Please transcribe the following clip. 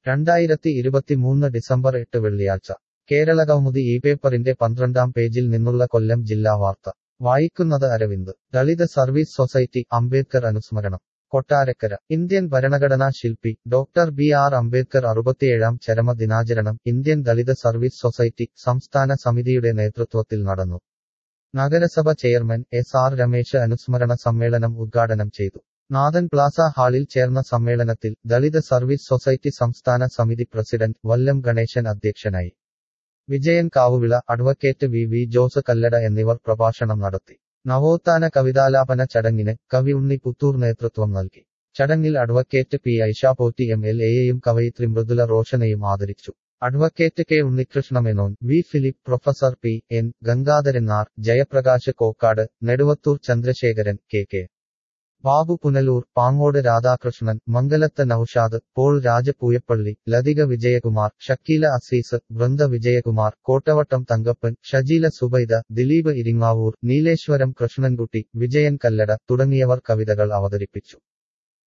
രണ്ടായിരത്തി ഇരുപത്തിമൂന്ന് ഡിസംബർ എട്ട് വെള്ളിയാഴ്ച കേരള കൗമുദി ഈ പേപ്പറിന്റെ പന്ത്രണ്ടാം പേജിൽ നിന്നുള്ള കൊല്ലം ജില്ലാ വാർത്ത വായിക്കുന്നത് അരവിന്ദ് ദളിത് സർവീസ് സൊസൈറ്റി അംബേദ്കർ അനുസ്മരണം കൊട്ടാരക്കര ഇന്ത്യൻ ഭരണഘടനാ ശില്പി ഡോക്ടർ ബി ആർ അംബേദ്കർ അറുപത്തിയേഴാം ചരമ ദിനാചരണം ഇന്ത്യൻ ദളിത് സർവീസ് സൊസൈറ്റി സംസ്ഥാന സമിതിയുടെ നേതൃത്വത്തിൽ നടന്നു നഗരസഭ ചെയർമാൻ എസ് ആർ രമേശ് അനുസ്മരണ സമ്മേളനം ഉദ്ഘാടനം ചെയ്തു നാഥൻ പ്ലാസ ഹാളിൽ ചേർന്ന സമ്മേളനത്തിൽ ദളിത് സർവീസ് സൊസൈറ്റി സംസ്ഥാന സമിതി പ്രസിഡന്റ് വല്ലം ഗണേശൻ അധ്യക്ഷനായി Vijayan Kavuvila advocate V V Jose Kallada എന്നിവർ പ്രഭാഷണം നടത്തി നവോത്ഥാന കവിതാലാപന ചടങ്ങിന് കവി ഉണ്ണി പുത്തൂർ നേതൃത്വം നൽകി ചടങ്ങിൽ advocate P Aishapotty M L എയെയും കവയിത്രി മൃദുല റോഷനെയും ആദരിച്ചു advocate K Unnikrishna Menon V Philip professor P N Gangadharan R Jayaprakash Kokkad Neduvathur Chandrasekharan K K Babu Punalur Pangode Radhakrishnan Mangalath Noushad Paul Rajapuyappally Lathika Vijayakumar Shakeela Azeez Vrinda Vijayakumar Kottavattam Thankappan Shajeela Subaida Dileep Iringavoor Neeleswaram Krishnankutty Vijayan Kallada തുടങ്ങിയവർ കവിതകൾ അവതരിപ്പിച്ചു